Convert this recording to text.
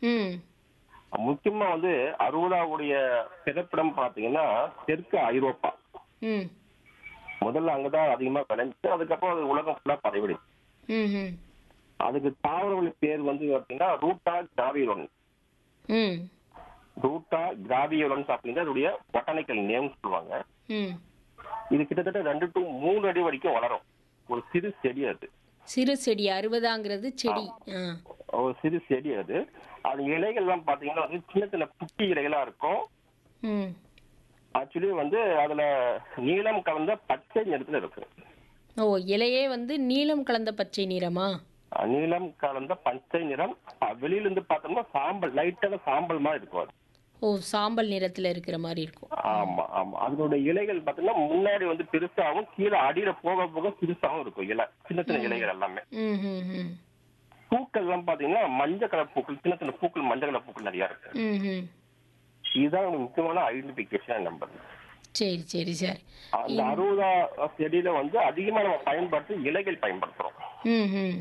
ம் முக்கியமா வந்து அறுபதாவுடைய பிறப்பிடம் பாத்தீங்கன்னா தெற்கு ஐரோப்பா ம் முதல்ல அங்கதான் அதிகமா விளைஞ்சு அதுக்கப்புறம் அது உலகம் ஃபுல்லா பரவிடுச்சு ம் ம் அதுக்கு தாவரங்கள் பேர் வந்து பாத்தீங்கன்னா ரூட்டா கிராவியோலன் ம் ரூட்டா கிராவியோலன்ஸ் அப்படிங்கிறது அதோடைய பொட்டானிக்கல் நேம் சொல்லுவாங்க ம் இது கிட்டத்தட்ட ரெண்டு டு மூணு அடி வரைக்கும் வளரும் ஒரு சிறு செடி அது சிறு செடி அறுபதாங்கிறது செடி ஆ ஒரு சிறு செடி அது அது இலைகள்லாம் பாத்தீங்கன்னா வந்து சின்ன சின்ன குட்டி இலைகளா இருக்கும் ம் ஆக்சுவலி வந்து அதுல நீலம் கலந்த பச்சை நிறத்துல இருக்கும் ஓ இலையே வந்து நீலம் கலந்த பச்சை நிறமா அஹ் நீலம் கலந்த பச்சை நிறம் அஹ் வெளியில இருந்து பார்த்தோம்னா சாம்பல் லைட்டான சாம்பல் மாதிரி இருக்கும் அது ஓ சாம்பல் நிறத்தில் இருக்கிற மாதிரி இருக்கும் ஆமா ஆமா அதனுடைய இலைகள் பாத்தீங்கன்னா முன்னாடி வந்து பெருசாகவும் கீழே அடியில போக போக சிறுசாகவும் இருக்கும் இலை சின்ன சின்ன இலைகள் எல்லாமே ம் ம் ம் பூக்கள் எல்லாம் பாத்தீங்கன்னா மஞ்சள் கலர் பூக்கள் சின்ன சின்ன பூக்கள் மஞ்சள் கலர் பூக்கள் நிறைய இருக்கு ம் ம் இதுதான் ஒரு முக்கியமான ஐடென்டிபிகேஷன் நம்பர் சரி சரி சரி அந்த அறுபதா செடியில வந்து அதிகமா நம்ம பயன்படுத்தி இலைகள் பயன்படுத்துறோம் ம் ம்